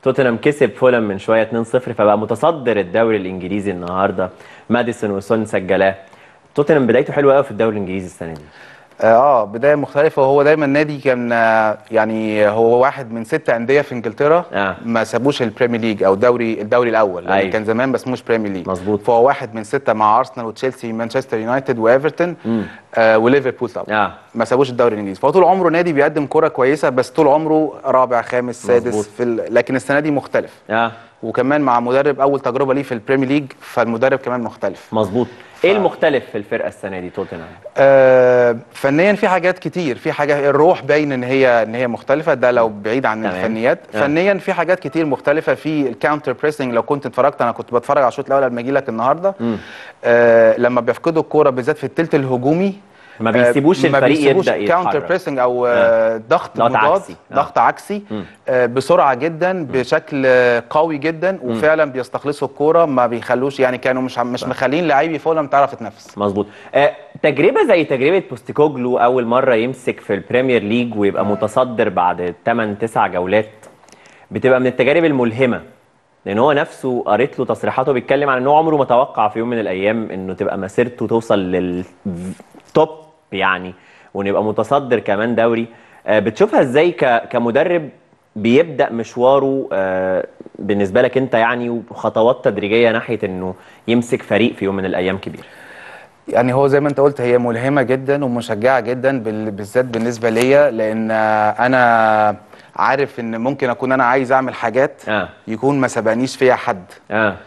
توتنهام كسب فولم من شويه 2-0 فبقى متصدر الدوري الانجليزي النهارده ماديسون وسون سجلاه توتنهام بدايته حلوه قوي في الدوري الانجليزي السنه دي اه بدايه مختلفه وهو دايما نادي كان آه، يعني هو واحد من ست انديه في انجلترا آه. ما سابوش البريمير ليج او الدوري الدوري الاول لان أيوة. كان زمان ما اسموش بريمير ليج مظبوط. فهو واحد من سته مع ارسنال وتشيلسي مانشستر يونايتد وايفرتون آه وليفربول طبعا آه. ما سابوش الدوري الانجليزي فهو طول عمره نادي بيقدم كره كويسه بس طول عمره رابع خامس سادس مظبوط. في ال... لكن السنه دي مختلف اه وكمان مع مدرب اول تجربه ليه في البريمير ليج فالمدرب كمان مختلف مظبوط ايه المختلف في الفرقه السنه دي توتنهام آه، فنيا في حاجات كتير في حاجه الروح باين ان هي ان هي مختلفه ده لو بعيد عن تمام. الفنيات آه. فنيا في حاجات كتير مختلفه في الكاونتر بريسنج لو كنت اتفرجت انا كنت بتفرج على الشوط الاول قبل ما اجي لك النهارده آه لما بيفقدوا الكوره بالذات في الثلث الهجومي ما بيسيبوش ما الفريق بيسيبوش يبدا كاونتر يتحرك بريسنج او آه ضغط ضغط مضاد عكسي. آه. ضغط عكسي آه بسرعه جدا بشكل آه، قوي جدا وفعلا بيستخلصوا الكوره ما بيخلوش يعني كانوا مش مش مخلين لعيبي فولم تعرف تتنفس مظبوط آه تجربه زي تجربه بوستيكوجلو اول مره يمسك في البريمير ليج ويبقى متصدر بعد 8 9 جولات بتبقى من التجارب الملهمه لان هو نفسه قريت له تصريحاته بيتكلم عن ان هو عمره ما توقع في يوم من الايام انه تبقى مسيرته توصل للتوب يعني وانه يبقى متصدر كمان دوري آه بتشوفها ازاي ك- كمدرب بيبدا مشواره آه بالنسبه لك انت يعني وخطوات تدريجيه ناحيه انه يمسك فريق في يوم من الايام كبير يعني هو زي ما انت قلت هي ملهمه جدا ومشجعه جدا بال- بالذات بالنسبه ليا لان آه، انا عارف ان ممكن اكون انا عايز اعمل حاجات آه. يكون ما سبقنيش فيها حد اه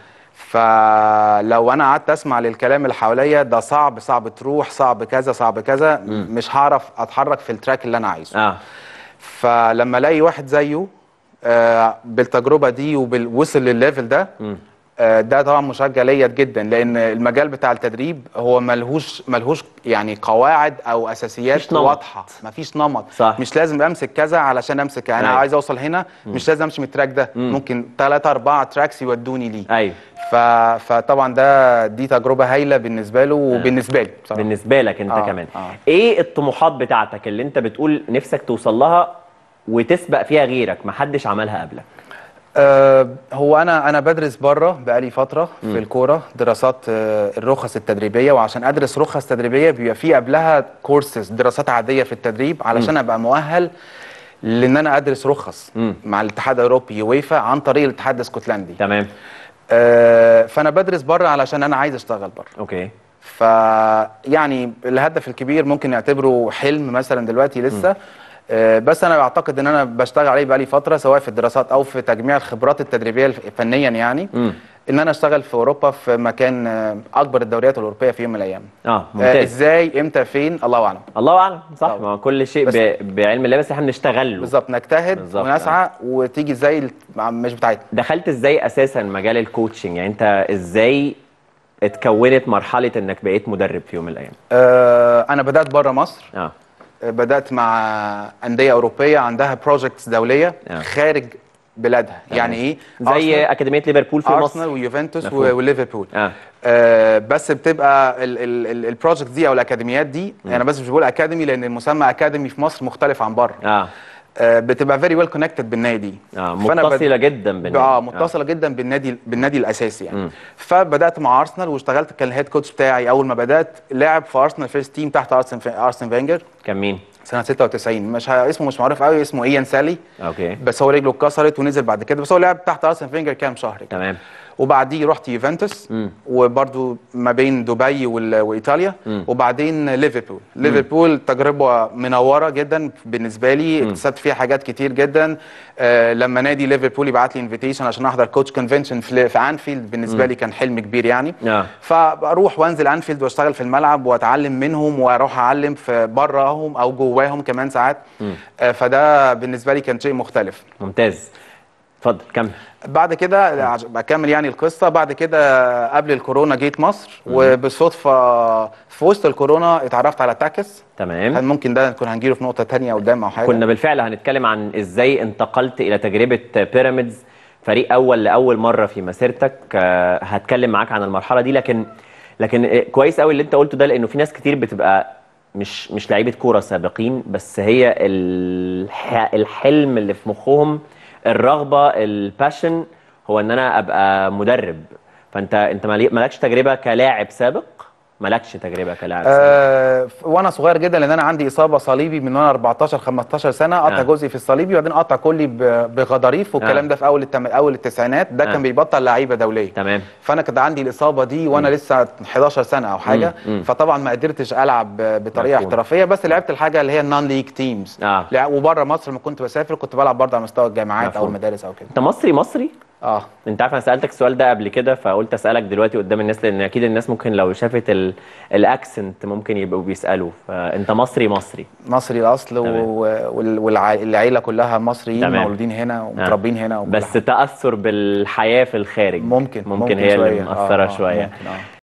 فلو انا قعدت اسمع للكلام اللي حواليا ده صعب صعب تروح صعب كذا صعب كذا مش هعرف اتحرك في التراك اللي انا عايزه اه فلما الاقي واحد زيه آه، بالتجربه دي ووصل للليفل ده آه، ده طبعا مشجع ليا جدا لان المجال بتاع التدريب هو ملهوش ملهوش يعني قواعد او اساسيات مفيش نمط. واضحه مفيش نمط صح. مش لازم امسك كذا علشان امسك يعني انا أيوة. عايز اوصل هنا مش لازم امشي من التراك ده ممكن ثلاثة أربعة تراكس يودوني ليه ايوه ف... فطبعا ده دي تجربه هايله بالنسبه له وبالنسبه لي بصراحه بالنسبه لك انت آه، كمان آه. ايه الطموحات بتاعتك اللي انت بتقول نفسك توصل لها وتسبق فيها غيرك محدش عملها قبلك أه هو انا انا بدرس بره بقالي فتره في الكوره دراسات آه، الرخص التدريبيه وعشان ادرس رخص تدريبيه بيبقى في قبلها كورسز دراسات عاديه في التدريب علشان ابقى مؤهل لان انا ادرس رخص مع الاتحاد الاوروبي يويفا عن طريق الاتحاد الاسكتلندي تمام أه فانا بدرس بره علشان انا عايز اشتغل بره اوكي ف يعني الهدف الكبير ممكن نعتبره حلم مثلا دلوقتي لسه آه، بس انا بعتقد ان انا بشتغل عليه بقالي فتره سواء في الدراسات او في تجميع الخبرات التدريبيه الف- فنيا يعني ان انا اشتغل في اوروبا في مكان آه، اكبر الدوريات الاوروبيه في يوم من الايام اه آه، ممتاز ازاي امتى فين الله اعلم الله اعلم صح طبعا. ما هو كل شيء بس- ب... بعلم الله بس احنا بنشتغل له بالظبط نجتهد بالظبط، ونسعى وتيجي ازاي الت- مش بتاعتنا دخلت ازاي اساسا مجال الكوتشنج يعني انت ازاي اتكونت مرحله انك بقيت مدرب في يوم من الايام آه، انا بدات بره مصر اه بدات مع انديه اوروبيه عندها بروجكتس دوليه آه. خارج بلادها يعني ايه زي أرسنال- اكاديميه ليفربول في ارسنال مصر ويوفنتوس مفهوم. و- وليفربول اه آه بس بتبقى البروجكت دي او الاكاديميات دي انا بس مش بقول اكاديمي لان المسمى اكاديمي في مصر مختلف عن بره اه آه بتبقى فيري ويل كونكتد بالنادي اه فأنا بد- متصله جدا بالنادي اه متصله جدا بالنادي بالنادي الاساسي يعني فبدات مع ارسنال واشتغلت كان الهيد كوتش بتاعي اول ما بدات لاعب في ارسنال فيرست تيم تحت ارسن ارسن فينجر كان مين سنه 96 مش ه... اسمه مش معروف قوي اسمه ايان سالي اوكي بس هو رجله اتكسرت ونزل بعد كده بس هو لعب تحت ارسن فينجر كام شهر كده تمام وبعديه رحت يوفنتوس وبرضو ما بين دبي وال- وايطاليا وبعدين ليفربول ليفربول تجربه منوره جدا بالنسبه لي اكتسبت فيها حاجات كتير جدا آه لما نادي ليفربول يبعت لي انفيتيشن عشان احضر كوتش كونفنشن في, في انفيلد بالنسبه لي كان حلم كبير يعني آه. فبروح وانزل انفيلد واشتغل في الملعب واتعلم منهم واروح اعلم في براهم او جواهم كمان ساعات آه فده بالنسبه لي كان شيء مختلف ممتاز اتفضل كمل بعد كده عش- بكمل يعني القصه بعد كده قبل الكورونا جيت مصر وبالصدفه في وسط الكورونا اتعرفت على تاكس هل تمام ممكن ده نكون هنجيله في نقطه تانية قدام او حاجه كنا بالفعل هنتكلم عن ازاي انتقلت الى تجربه بيراميدز فريق اول لاول مره في مسيرتك آه، هتكلم معاك عن المرحله دي لكن لكن آه، كويس قوي اللي انت قلته ده لانه في ناس كتير بتبقى مش مش لعيبه كوره سابقين بس هي الح- الحلم اللي في مخهم الرغبه الباشن هو ان انا ابقى مدرب فانت انت مالي- مالكش تجربه كلاعب سابق مالكش تجربه كلاعب سابق آه ف- وانا صغير جدا لان انا عندي اصابه صليبي من وانا 14 15 سنه قطع آه. جزء في الصليبي وبعدين قطع كلي ب- بغضاريف والكلام آه. ده في اول التم... اول التسعينات ده آه. كان بيبطل لعيبه دوليه تمام فانا كانت عندي الاصابه دي وانا لسه 11 سنه او حاجه مم، مم. فطبعا ما قدرتش العب ب- بطريقه مفهوم. احترافيه بس لعبت الحاجه اللي هي النون ليج تيمز آه. وبره مصر لما كنت بسافر كنت بلعب برضه على مستوى الجامعات او مفهوم. المدارس او كده انت مصري مصري اه انت عارف انا سالتك السؤال ده قبل كده فقلت اسالك دلوقتي قدام الناس لان اكيد الناس ممكن لو شافت ال... الاكسنت ممكن يبقوا بيسالوا فانت مصري مصري مصري الاصل تمام. والعائله كلها مصريين تمام. مولودين هنا ومتربين هنا وكل بس حاجة. تاثر بالحياه في الخارج ممكن ممكن, هي اللي شوية. آه، مأثره آه، شويه ممكن اه